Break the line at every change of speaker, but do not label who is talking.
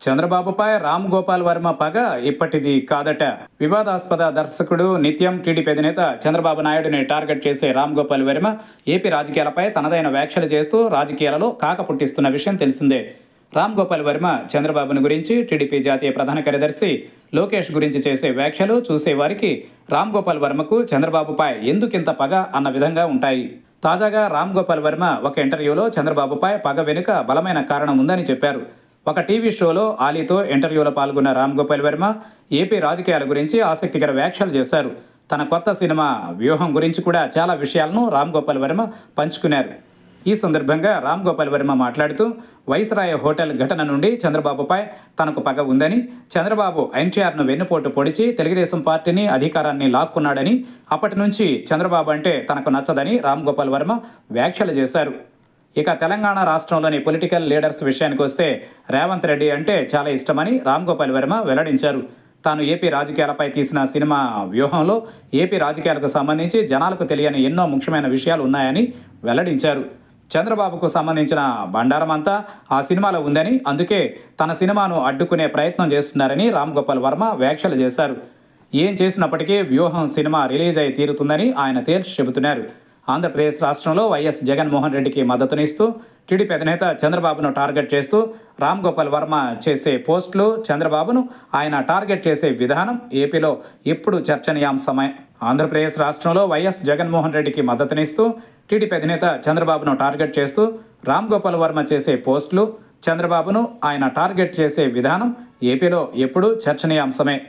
చంద్రబాబుపై రామ్ గోపాల్ వర్మ పగ ఇప్పటిది కాదట వివాదాస్పద దర్శకుడు నిత్యం టీడీపీ అధినేత చంద్రబాబు నాయుడుని టార్గెట్ చేసే రామ్ గోపాల్ వర్మ ఏపీ రాజకీయాలపై తనదైన వ్యాఖ్యలు చేస్తూ రాజకీయాలలో కాక పుట్టిస్తున్న విషయం తెలిసిందే రామ్ గోపాల్ వర్మ చంద్రబాబును గురించి టీడీపీ జాతీయ ప్రధాన కార్యదర్శి లోకేష్ గురించి చేసే వ్యాఖ్యలు చూసేవారికి రామ్ గోపాల్ వర్మకు చంద్రబాబుపై ఎందుకింత పగ అన్న విధంగా ఉంటాయి తాజాగా రామ్ గోపాల్ వర్మ ఒక ఇంటర్వ్యూలో చంద్రబాబుపై పగ వెనుక బలమైన కారణం ఉందని చెప్పారు ఒక టీవీ షోలో ఆలీతో ఇంటర్వ్యూలో పాల్గొన్న రామ్ గోపాల్ వర్మ ఏపీ రాజకీయాల గురించి ఆసక్తికర వ్యాఖ్యలు చేశారు తన కొత్త సినిమా వ్యూహం గురించి కూడా చాలా విషయాలను రామ్ గోపాల్ వర్మ పంచుకున్నారు ఈ సందర్భంగా రామ్ గోపాల్ వర్మ మాట్లాడుతూ వైస్రాయ హోటల్ ఘటన నుండి చంద్రబాబుపై తనకు పగ ఉందని చంద్రబాబు ఎన్టీఆర్ను వెన్నుపోటు పొడిచి తెలుగుదేశం పార్టీని అధికారాన్ని లాక్కున్నాడని అప్పటి నుంచి చంద్రబాబు అంటే తనకు నచ్చదని రామ్ గోపాల్ వర్మ వ్యాఖ్యలు చేశారు ఇక తెలంగాణ రాష్ట్రంలోని పొలిటికల్ లీడర్స్ విషయానికి వస్తే రేవంత్ రెడ్డి అంటే చాలా ఇష్టమని రామ్ గోపాల్ వర్మ వెల్లడించారు తాను ఏపీ రాజకీయాలపై తీసిన సినిమా వ్యూహంలో ఏపీ రాజకీయాలకు సంబంధించి జనాలకు తెలియని ఎన్నో ముఖ్యమైన విషయాలు ఉన్నాయని వెల్లడించారు చంద్రబాబుకు సంబంధించిన బండారం అంతా ఆ సినిమాలో ఉందని అందుకే తన సినిమాను అడ్డుకునే ప్రయత్నం చేస్తున్నారని రామ్ గోపాల్ వర్మ వ్యాఖ్యలు చేశారు ఏం చేసినప్పటికీ వ్యూహం సినిమా రిలీజ్ అయి తీరుతుందని ఆయన తేల్చి చెబుతున్నారు ఆంధ్రప్రదేశ్ రాష్ట్రంలో వైఎస్ జగన్మోహన్ రెడ్డికి మద్దతునిస్తూ టీడీపీ అధినేత చంద్రబాబును టార్గెట్ చేస్తూ రామ్ గోపాల్ వర్మ చేసే పోస్టులు చంద్రబాబును ఆయన టార్గెట్ చేసే విధానం ఏపీలో ఎప్పుడు చర్చనీయాంశమే ఆంధ్రప్రదేశ్ రాష్ట్రంలో వైఎస్ జగన్మోహన్ రెడ్డికి మద్దతునిస్తూ టీడీపీ అధినేత చంద్రబాబును టార్గెట్ చేస్తూ రామ్ గోపాల్ వర్మ చేసే పోస్టులు చంద్రబాబును ఆయన టార్గెట్ చేసే విధానం ఏపీలో ఎప్పుడు చర్చనీయాంశమే